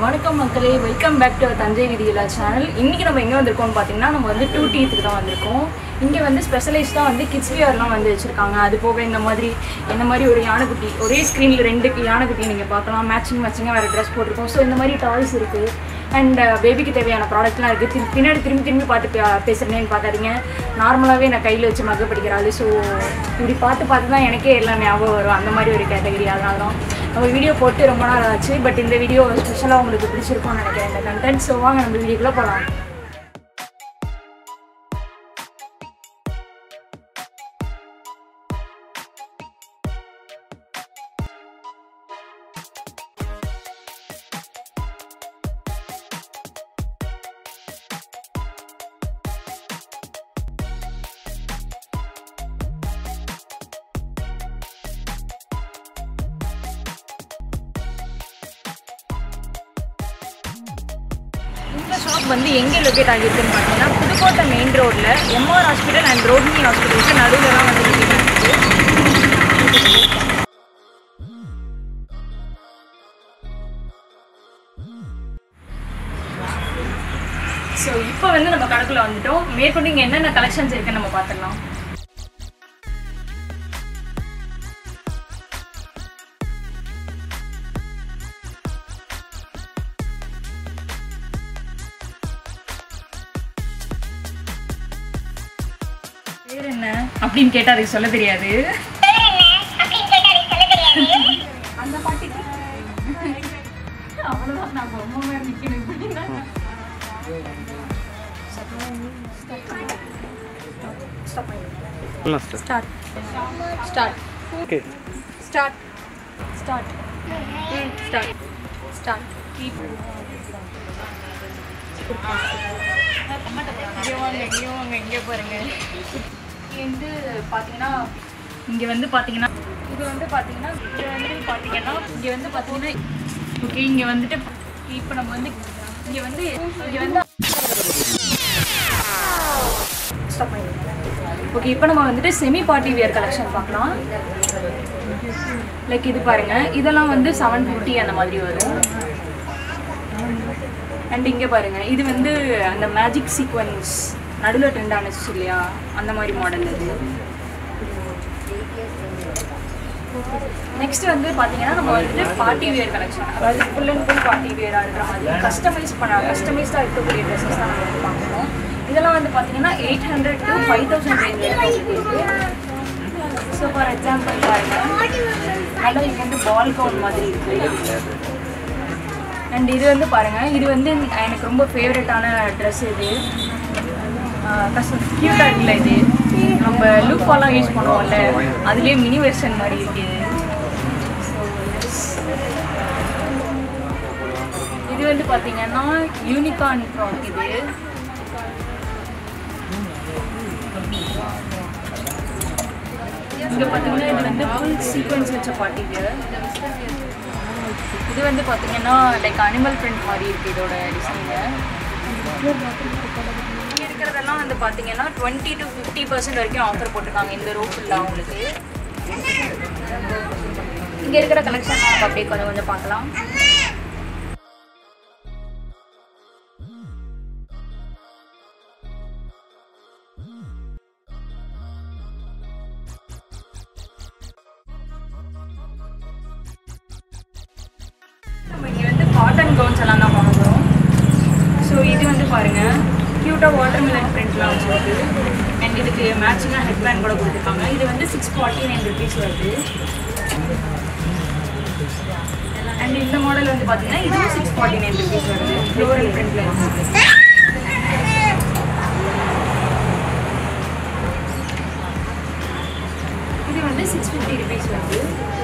வணக்கம் மக்களே welcome back to Thanjai விதிகளா சேனல் இன்னைக்கு நம்ம எங்கே வந்திருக்கோம்னு பார்த்தீங்கன்னா நம்ம வந்து டூ டீத்துக்கு தான் வந்திருக்கோம் இங்கே வந்து ஸ்பெஷலைஸ்டாக வந்து கிட்ஸ் வியர்லாம் வந்து வச்சுருக்காங்க அது போக இந்த மாதிரி இந்த மாதிரி ஒரு யானைக்குட்டி ஒரே ஸ்க்ரீனில் ரெண்டு யானைக்குட்டி நீங்கள் பார்க்கலாம் மேட்சிங் மேட்சிங்காக வேறு ட்ரெஸ் போட்டிருக்கோம் ஸோ இந்த மாதிரி டாய்ஸ் இருக்குது அண்ட் பேபிக்கு தேவையான ப்ராடக்ட்லாம் இருக்குது திரு பின்னாடி திரும்பி திரும்பி பார்த்து பே- பேசுகிறேன்னு பார்க்காதீங்க நார்மலாகவே நான் கையில் வச்சு மக்க படிக்கிறாள் ஸோ இப்படி பார்த்து பார்த்து தான் எனக்கே எல்லாம் ஞாபகம் வரும் அந்த மாதிரி ஒரு கேட்டகரி அதனால தான் நம்ம வீடியோ போட்டு ரொம்ப நாள் ஆச்சு பட் இந்த வீடியோ ஸ்பெஷலாக உங்களுக்கு பிடிச்சிருக்கும்னு நினைக்கிறேன் இந்த கண்டென்ட் ஸோ வாங்க நம்ம வீடியோக்குள்ளே போகலாம் இந்த ஷாப் வந்து எங்கே லொக்கேட் ஆகியிருக்குன்னு பார்த்தீங்கன்னா புதுக்கோட்டை மெயின் ரோட்டில் எம்ஆர் ஹாஸ்பிட்டல் அண்ட் ரோஹினி ஹாஸ்பிட்டலுக்கு நடுவில் தான் வந்து லொக்கேட் ஆகிருக்கு ஸோ இப்போ வந்து நம்ம கணக்குள்ள வந்துட்டோம் மேற்கொண்டு இங்கே என்னென்ன கலெக்ஷன்ஸ் இருக்குன்னு நம்ம பார்த்துக்கலாம் பேர் என்ன அப்படின்னு கேட்டா அதுக்கு சொல்ல தெரியாது அந்த பாட்டிக்கு அவ்வளவுதான் நான் ரொம்ப நேரம் நிக்கணும் இப்படின்னா. Stop பண்ணிடுங்க. Start. Start. Okay Start. Start. ம், start. Start. Keep. இங்கே வாங்க இங்கே வாங்க இங்கே பாருங்க இங்கே வந்து பார்த்தீங்கன்னா இங்கே வந்து பார்த்தீங்கன்னா இது வந்து பார்த்தீங்கன்னா இது வந்து பார்த்தீங்கன்னா இங்கே வந்து பார்த்தீங்கன்னா ஓகே இங்கே வந்துட்டு இப்போ நம்ம வந்து இங்கே வந்து இங்கே வந்து ஸ்டாப் ஓகே இப்போ நம்ம வந்துட்டு செமி பார்ட்டி வியர் கலெக்ஷன் பார்க்கலாம் லைக் இது பாருங்க இதெல்லாம் வந்து செவன் ஃபிஃப்டி அந்த மாதிரி வரும் அண்ட் இங்கே பாருங்க இது வந்து அந்த மேஜிக் சீக்வன்ஸ் நடுவில் ட்ரெண்ட் ஆனிச்சு இல்லையா அந்த மாதிரி மாடல் இது நெக்ஸ்ட் வந்து பார்த்தீங்கன்னா நம்ம வந்துட்டு பார்ட்டி வியர் கலெக்ஷன் அதாவது ஃபுல் அண்ட் ஃபுல் பார்ட்டி வியராக இருக்கிற மாதிரி கஸ்டமைஸ் பண்ண கஸ்டமைஸ்டாக இருக்கக்கூடிய ட்ரெஸ்ஸஸ் தான் நம்ம வந்து பார்க்கணும் இதெல்லாம் வந்து பார்த்தீங்கன்னா eight hundred to five thousand range இருக்கு ஸோ ஃபார் எக்ஸாம்பிள் பாருங்க நல்லா இது வந்து பால் கவுன் மாதிரி இருக்கு அண்ட் இது வந்து பாருங்க இது வந்து எனக்கு ரொம்ப ஃபேவரட்டான ட்ரெஸ் இது கஷ்டம் க்யூட்டாக இருக்குல்ல இது நம்ம லூப்பாலாம் யூஸ் பண்ணுவோம்ல அதுலேயே மினி வெர்ஷன் மாதிரி இருக்கு இது So, yes. இது வந்து பார்த்தீங்கன்னா யூனிகார்ன் ஃப்ராக் இது இங்கே பார்த்தீங்கன்னா இது வந்து ஃபுல் சீக்வன்ஸ் வச்ச பார்ட்டி வியர் இது வந்து பார்த்தீங்கன்னா லைக் அனிமல் பிரிண்ட் மாதிரி இருக்கு இதோட டிசைனு இங்கே இருக்கிறதெல்லாம் வந்து பார்த்தீங்கன்னா டுவெண்ட்டி டு ஃபிஃப்டி பர்சன்ட் வரைக்கும் ஆஃபர் போட்டிருக்காங்க இந்த ரோ ஃபுல்லாக உங்களுக்கு இங்கே இருக்கிற கலெக்ஷன் நம்ம அப்படியே கொஞ்சம் கொஞ்சம் பார்க்கலாம் நம்ம இங்கே வந்து காட்டன் கவுன்ஸ் எல்லாம் தான் பார்க்க போகிறோம் ஸோ இது வந்து பாருங்க க்யூட்டாக வாட்டர் மிலன் பிரிண்ட்லாம் வச்சுருக்கு அண்ட் இதுக்கு மேட்சிங்காக ஹெட் பேண்ட் கூட கொடுத்துருக்காங்க இது வந்து சிக்ஸ் ஃபார்ட்டி நைன் ருபீஸ் வருது அண்ட் இந்த மாடல் வந்து பார்த்தீங்கன்னா இதுவும் சிக்ஸ் ஃபார்ட்டி நைன் ருபீஸ் வருது ஃப்ளோரல் பிரிண்ட்ல இருக்கு இது வந்து சிக்ஸ் ஃபிஃப்டி ருபீஸ் வருது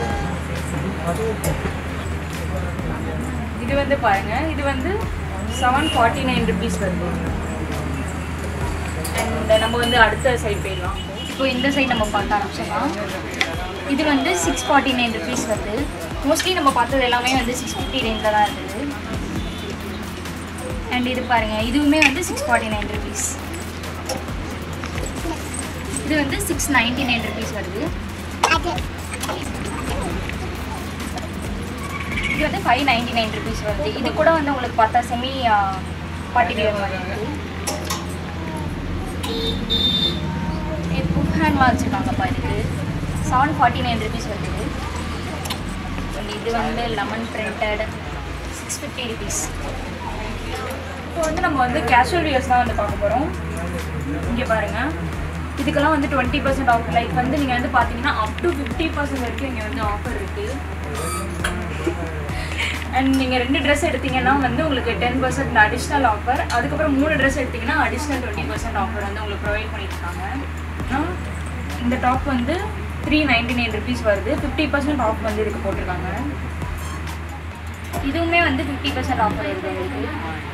இது வந்து பாருங்க இது வந்து செவன் ஃபார்ட்டி நைன் ருபீஸ் வருது அண்ட் நம்ம வந்து அடுத்த சைடு போயிடலாம் இப்போ இந்த சைடு நம்ம பார்க்க ஆரம்பிச்சிடலாம் இது வந்து சிக்ஸ் ஃபார்ட்டி நைன் ருபீஸ் வருது மோஸ்ட்லி நம்ம பார்த்தது எல்லாமே வந்து சிக்ஸ் ஃபிஃப்டி ரேஞ்சில் தான் இருந்தது அண்ட் இது பாருங்க இதுவுமே வந்து சிக்ஸ் ஃபார்ட்டி நைன் ருபீஸ் இது வந்து சிக்ஸ் நைன்டி நைன் ருபீஸ் வருது இது வந்து ஃபைவ் நைன்டி நைன் ருபீஸ் வருது இது கூட வந்து உங்களுக்கு பார்த்தா செமி பார்ட்டி வியர் மாதிரி இருக்குது இது புக் ஹேண்ட்லாம் வச்சுருக்காங்கப்பா இதுக்கு செவன் ஃபார்ட்டி நைன் ருபீஸ் வருது And இது வந்து lemon printed six fifty rupees இப்போ வந்து நம்ம வந்து கேஷுவல் வியர்ஸ் தான் வந்து பார்க்க போகிறோம் இங்கே பாருங்கள் இதுக்கெல்லாம் வந்து டுவெண்ட்டி பர்சன்ட் ஆஃபர் லைக் வந்து நீங்கள் வந்து பார்த்தீங்கன்னா அப் டு ஃபிஃப்டி பர்சன்ட் வரைக்கும் இங்கே வந்து ஆஃபர் இருக்குது அண்ட் நீங்கள் ரெண்டு ட்ரெஸ் எடுத்தீங்கன்னா வந்து உங்களுக்கு டென் பர்சன்ட் அடிஷ்னல் ஆஃபர் அதுக்கப்புறம் மூணு ட்ரெஸ் எடுத்தீங்கன்னா அடிஷ்னல் டுவெண்ட்டி பர்சன்ட் ஆஃபர் வந்து உங்களுக்கு ப்ரொவைட் பண்ணியிருக்காங்க ஆனா, இந்த டாப் வந்து த்ரீ நைன்டி நைன் ருபீஸ் வருது ஃபிஃப்டி பர்சன்ட் ஆஃப் வந்து இதுக்கு போட்டிருக்காங்க இதுவுமே வந்து ஃபிஃப்டி பர்சன்ட் ஆஃபர் இருக்குது உங்களுக்கு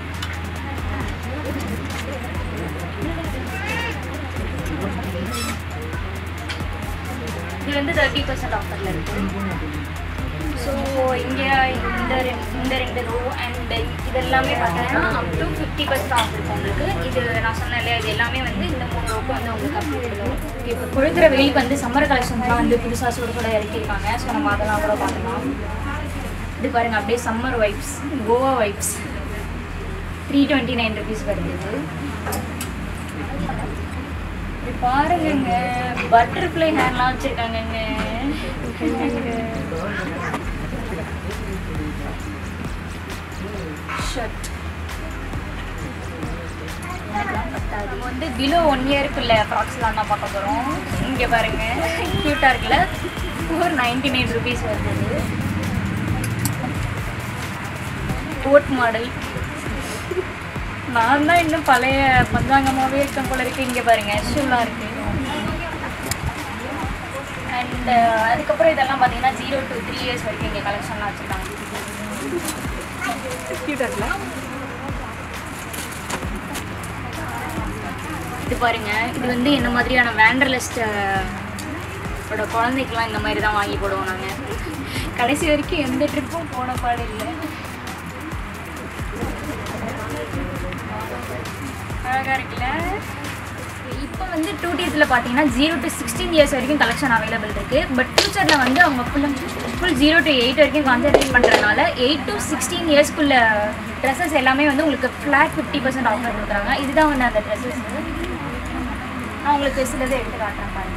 இது வந்து தேர்ட்டி பர்சன்ட் ஆஃபரில் இருக்குது ஸோ இங்கே இந்த ரெண்டு இந்த ரெண்டு ரோ அண்ட் இது எல்லாமே பார்த்தீங்கன்னா up to fifty percent off இருக்கும் உங்களுக்கு இது நான் சொன்னேன் இல்லையா இது எல்லாமே வந்து இந்த மூணு ரோக்கு வந்து உங்களுக்கு அப்படி இருக்கும் இப்போ கொடுக்குற வெயிலுக்கு வந்து சம்மர் கலெக்ஷன்ஸ்லாம் வந்து புதுசாக சுட சுட இறக்கியிருக்காங்க ஸோ நம்ம அதெல்லாம் கூட பார்க்கலாம் இது பாருங்க அப்படியே summer vibes Goa vibes three twenty nine rupees வருது இது இது பாருங்கங்க பட்டர்ஃப்ளை ஹேர்லாம் வச்சுருக்காங்கங்க ஷர்ட் நம்ம வந்து பிலோ ஒன் இயருக்குள்ள ஃப்ராக்ஸ்லாம் தான் பார்க்க போகிறோம் இங்கே பாருங்க க்யூட்டாக இருக்குல்ல ஃபோர் நைன்டி நைன் ருபீஸ் வருது கோட் மாடல் நான் தான் இன்னும் பழைய பஞ்சாங்கமாகவே இருக்கேன் போல இருக்கு இங்கே பாருங்க ஷூலாம் இருக்கு அண்ட் அதுக்கப்புறம் இதெல்லாம் பார்த்தீங்கன்னா ஜீரோ டு த்ரீ இயர்ஸ் வரைக்கும் இங்கே கலெக்ஷன்லாம் வச்சுருக்காங்க இது பாருங்க இது வந்து என்ன மாதிரியான வேண்டர்லிஸ்ட் ஓட குழந்தைக்கெல்லாம் இந்த மாதிரி தான் வாங்கி போடுவோம் நாங்கள் கடைசி வரைக்கும் எந்த ட்ரிப்பும் போன பாடு இல்லை அழகாக இருக்குல்ல இப்போ வந்து டூ டீஸில் பார்த்தீங்கன்னா ஜீரோ டு சிக்ஸ்டீன் இயர்ஸ் வரைக்கும் கலெக்ஷன் அவைலபிள் இருக்குது பட் ஃபியூச்சரில் வந்து அவங்க full full zero to eight வரைக்கும் கான்சென்ட்ரேட் பண்ணுறதுனால எயிட் டு சிக்ஸ்டீன் இயர்ஸ்க்குள்ள ட்ரெஸ்ஸஸ் எல்லாமே வந்து உங்களுக்கு ஃப்ளாட் ஃபிஃப்டி பர்சன்ட் ஆஃபர் கொடுக்குறாங்க இதுதான் வந்து அந்த ட்ரெஸ்ஸஸ் நான் உங்களுக்கு சிலதை எடுத்து காட்டுறேன் பாருங்க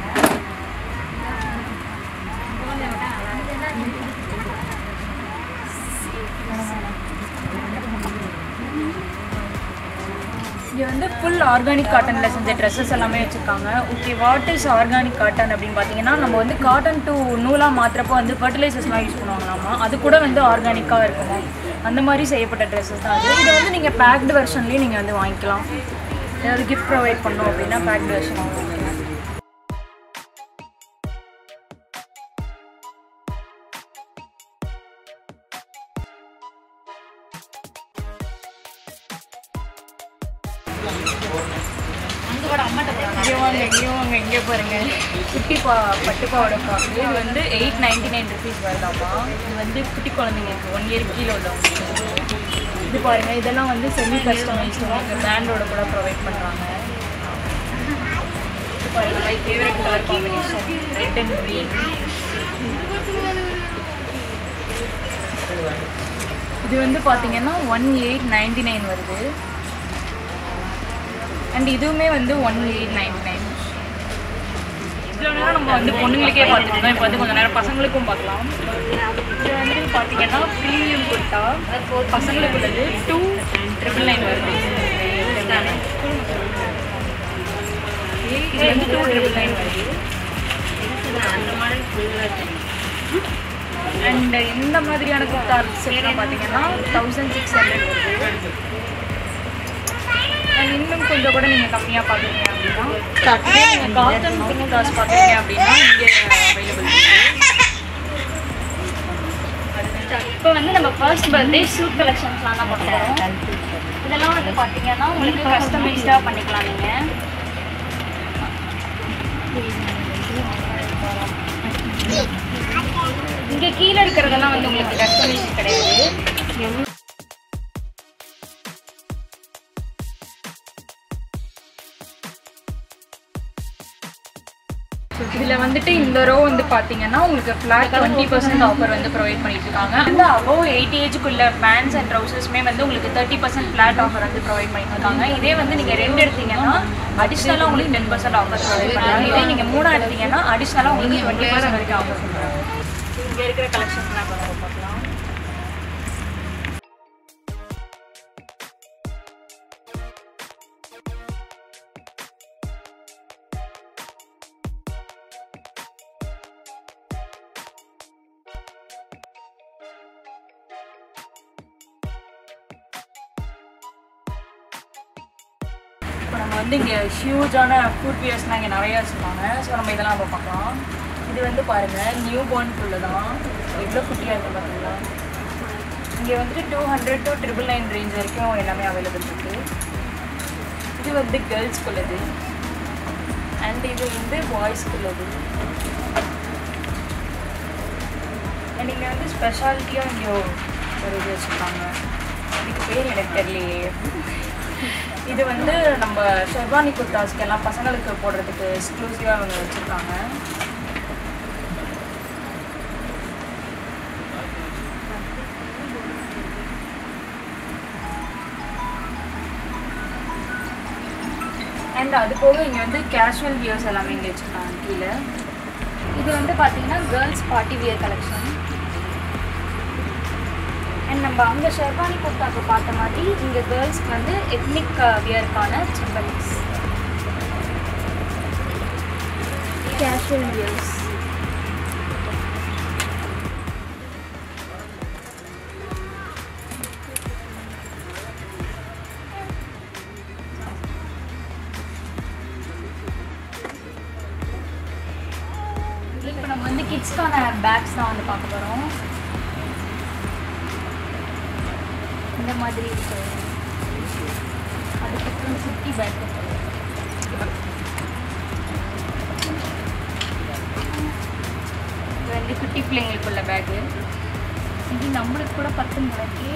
இங்கே வந்து ஃபுல் ஆர்கானிக் காட்டனில் செஞ்ச ட்ரெஸ்ஸஸ் எல்லாமே வச்சுருக்காங்க okay what is organic cotton அப்படின்னு பார்த்தீங்கன்னா நம்ம வந்து காட்டன் டு நூலாக மாத்திரப்போ வந்து ஃபர்டிலைசர்ஸ்லாம் யூஸ் பண்ணுவாங்களாமா அது கூட வந்து ஆர்கானிக்காக இருக்குமா அந்த மாதிரி செய்யப்பட்ட ட்ரெஸ்ஸஸ் தான் அது இதை வந்து நீங்கள் பேக்டு வெர்ஷன்லேயும் நீங்கள் வந்து வாங்கிக்கலாம் ஏதாவது கிஃப்ட் ப்ரொவைட் பண்ணோம் அப்படின்னா பேக்டு வெர்ஷன் வாங்கிக்கலாம் இங்கே வாங்க இங்கே வாங்க இங்கே பாருங்க குட்டி பா பட்டு பாவாடை ஃப்ராக் இது வந்து எயிட் நைன்டி நைன் ருபீஸ் வருதாமா இது வந்து குட்டி குழந்தைங்களுக்கு ஒன் இயர் கீழே உள்ளவங்களுக்கு இது பாருங்க இதெல்லாம் வந்து செமி கஸ்டமைஸ்டு உங்களுக்கு பிராண்டோட கூட ப்ரொவைட் பண்ணுறாங்க இது பாருங்க my favourite colour combination red and green இது வந்து பார்த்தீங்கன்னா ஒன் எயிட் நைன்டி நைன் வருது அண்ட் இதுவுமே வந்து ஒன் எயிட் நைன்டி நைன் இவ்வளோ நேரம் நம்ம வந்து பொண்ணுங்களுக்கே பார்த்துருந்தோம் இப்போ வந்து கொஞ்சம் நேரம் பசங்களுக்கும் பார்க்கலாம் இது வந்து பார்த்தீங்கன்னா ப்ரீமியம் குர்த்தா பசங்களுக்கு உள்ளது டூ ட்ரிபிள் நைன் வருது இது வந்து டூ ட்ரிபிள் நைன் வருது அண்ட் இந்த மாதிரியான குர்த்தா செட்லாம் பார்த்தீங்கன்னா தௌசண்ட் சிக்ஸ் ஹண்ட்ரட் வருது And இன்னும் கொஞ்சம் கூட நீங்கள் கம்மியாக பார்க்குறீங்க அப்படின்னா நீங்கள் காட்டன் குர்தாஸ் பார்க்குறீங்க அப்படின்னா இங்கே அவைலபிள் இப்போ வந்து நம்ம ஃபர்ஸ்ட் பர்த்டே ஷூட் கலெக்ஷன்ஸ்லாம் தான் பார்க்க போகிறோம் இதெல்லாம் வந்து பார்த்தீங்கன்னா உங்களுக்கு கஸ்டமைஸ்டாக பண்ணிக்கலாம் நீங்கள் இங்கே கீழே இருக்கிறதெல்லாம் வந்து உங்களுக்கு கஸ்டமைஸ் கிடையாது இதில் வந்துட்டு இந்த ரோ வந்து பார்த்தீங்கன்னா உங்களுக்கு ஃப்ளாட் டுவெண்ட்டி பர்சன்ட் ஆஃபர் வந்து ப்ரொவைட் பண்ணிட்டு இருக்காங்க வந்து அபோவ் எயிட்டி ஏஜுக்குள்ள பேண்ட்ஸ் அண்ட் ட்ரௌசர்ஸ்மே வந்து உங்களுக்கு தேர்ட்டி பர்சன்ட் ஃப்ளாட் ஆஃபர் வந்து ப்ரொவைட் பண்ணிட்டு இருக்காங்க இதே வந்து நீங்கள் ரெண்டு எடுத்தீங்கன்னா அடிஷ்னலாக உங்களுக்கு டென் பர்சன்ட் ஆஃபர் ப்ரொவைட் பண்ணுறாங்க இதே நீங்கள் மூணா எடுத்தீங்கன்னா அடிஷ்னலாக உங்களுக்கு டுவெண்ட்டி பர்சன்ட் வரைக்கும் ஆஃபர் பண்ணுறாங்க இங்கே இருக்கிற கலெக்ஷன்ஸ்லாம் இப்போ நம்ம பார்க்கலாம் இப்போ நம்ம வந்து இங்கே ஹியூஜான ஃபுட் வியர்ஸ்லாம் இங்கே நிறைய வச்சுருக்காங்க ஸோ நம்ம இதெல்லாம் நம்ம பார்க்கலாம் இது வந்து பாருங்கள் நியூ பார்ன்குள்ளே தான் எவ்வளோ குட்டியாக இருக்குது பார்த்தீங்களா இங்கே வந்துட்டு two hundred to triple nine range வரைக்கும் எல்லாமே அவைலபிள் இருக்குது இது வந்து கேர்ள்ஸ்க்குள்ளது அண்ட் இது வந்து பாய்ஸ்க்குள்ளது அண்ட் இங்கே வந்து ஸ்பெஷாலிட்டியாக இங்கே ஒரு இது வச்சுருக்காங்க இதுக்கு பேர் எனக்கு தெரியலையே இது வந்து நம்ம ஷெர்வானி குர்தாஸ்க்கு எல்லாம் பசங்களுக்கு போடுறதுக்கு எக்ஸ்க்ளூசிவாக அவங்க வச்சுருக்காங்க அண்ட் அது போக இங்கே வந்து கேஷுவல் வியர்ஸ் எல்லாமே இங்கே வச்சுருக்காங்க கீழே இது வந்து பார்த்தீங்கன்னா girls party wear collection and நம்ம அங்கே ஷெர்வானி குர்தாக்கு பார்த்த மாதிரி இங்கே கேர்ள்ஸ்க்கு வந்து எத்னிக் வியருக்கான செம்பல்ஸ் கேஷுவல் வியர்ஸ் இப்போ நம்ம வந்து கிட்ஸ்க்கான பேக்ஸ் தான் வந்து பார்க்க போகிறோம் இந்த மாதிரி இருக்கு அதுக்கப்புறம் சுத்தி பேக் இது வந்து குட்டி பிள்ளைங்களுக்குள்ள பேக்கு இது நம்மளுக்கு கூட பத்து முறைக்கு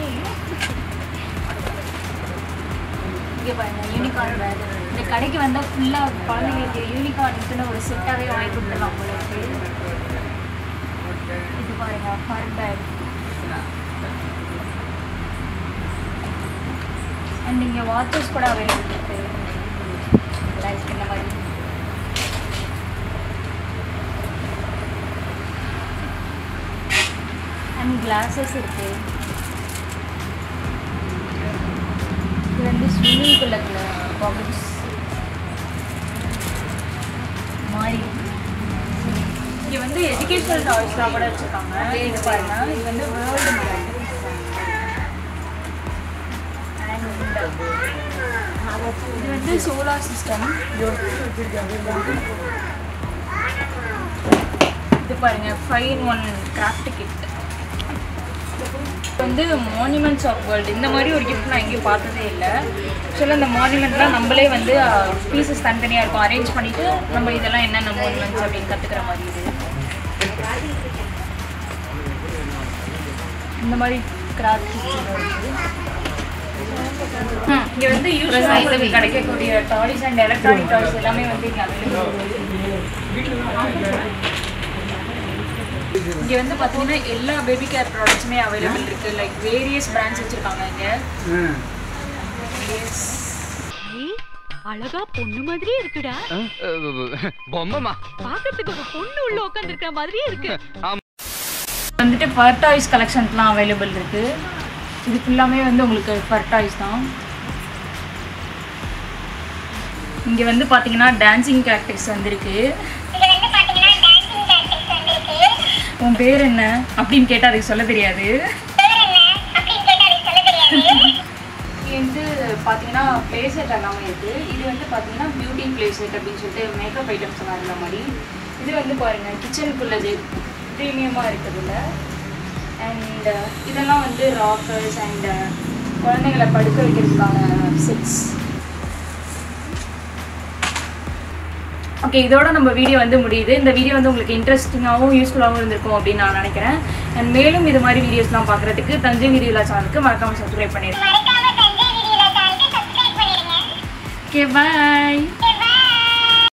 இங்கே பாருங்க யூனிகார்ன் பேக் இந்த கடைக்கு வந்தால் ஃபுல்லாக குழந்தைங்களுக்கு யூனிகார்னுக்குன்னு ஒரு செட்டாகவே வாங்கி கொடுத்துடலாம் போல இருக்கு இது பாருங்க ஃபர் பேக் அண்ட் இங்கே வாட்சஸ் கூட அவைலபிள் இருக்கு லைக் இந்த மாதிரி அண்ட் கிளாஸஸ் இருக்கு இது வந்து ஸ்விம்மிங் குள்ளத்தில் பாபிள்ஸ் மாதிரி இங்கே வந்து எஜுகேஷனல் டாய்ஸ்லாம் கூட வச்சுருக்காங்க இது பாருங்க இது வந்து வேர்ல்டு மாடல் இது வந்து சோலார் சிஸ்டம் இது பாருங்க ஃபைவ் ஒன் கிராஃப்ட் கிட் வந்து மான்யூமெண்ட்ஸ் ஆஃப் வேர்ல்டு இந்த மாதிரி ஒரு கிஃப்ட் நான் எங்கேயும் பார்த்ததே இல்லை ஆக்சுவலாக இந்த மான்யூமெண்ட்லாம் நம்மளே வந்து பீசஸ் தனித்தனியாக இருக்கும் அரேஞ்ச் பண்ணிவிட்டு நம்ம இதெல்லாம் என்னென்ன மான்யூமெண்ட்ஸ் அப்படின்னு கற்றுக்கிற மாதிரி இது இந்த மாதிரி கிராஃப்ட் இங்கே வந்து யூஸ்வலாக கிடைக்கக்கூடிய டாய்ஸ் அண்ட் எலக்ட்ரானிக் டாய்ஸ் எல்லாமே வந்து இங்கே இங்கே வந்து பார்த்தீங்கன்னா எல்லா பேபி கேர் ப்ராடக்ட்ஸுமே அவைலபிள் இருக்கு லைக் வேரியஸ் பிராண்ட்ஸ் வச்சிருக்காங்க இங்கே எஸ் அழகா பொண்ணு மாதிரியே இருக்குடா பொம்மைமா பாக்கிறதுக்கு ஒரு பொண்ணு உள்ள உட்கார்ந்து இருக்கிற மாதிரியே இருக்கு வந்துட்டு ஃபர் டாய்ஸ் கலெக்ஷன்ஸ்லாம் அவைலபிள் இருக்கு இது ஃபுல்லாமே வந்து உங்களுக்கு ஃபர் டாய்ஸ் தான் இங்கே வந்து பார்த்தீங்கன்னா டான்சிங் கேரக்டர்ஸ் வந்திருக்கு உன் பேர் என்ன அப்படின்னு கேட்டால் அதுக்கு சொல்ல தெரியாது இது வந்து பார்த்தீங்கன்னா ப்ளே செட் எல்லாமே இருக்குது இது வந்து பார்த்தீங்கன்னா பியூட்டி ப்ளே செட் அப்படின்னு சொல்லிட்டு மேக்கப் ஐட்டம்ஸ் எல்லாம் இருந்த மாதிரி இது வந்து பாருங்கள் கிச்சனுக்குள்ளது ப்ரீமியமாக இருக்குதுல்ல அண்ட் இதெல்லாம் வந்து ராக்கர்ஸ் அண்ட் குழந்தைங்களை படுக்க வைக்கிறதுக்கான செட்ஸ் ஓகே இதோட நம்ம வீடியோ வந்து முடியுது இந்த வீடியோ வந்து உங்களுக்கு இன்ட்ரெஸ்டிங்காகவும் யூஸ்ஃபுல்லாகவும் இருந்திருக்கும் அப்படின்னு நான் நினைக்கிறேன் அண்ட் மேலும் இது மாதிரி வீடியோஸ்லாம் பார்க்குறதுக்கு தஞ்சை வீடியோலா சேனலுக்கு மறக்காமல் சப்ஸ்கிரைப் பண்ணிடுங்க ஓகே பாய்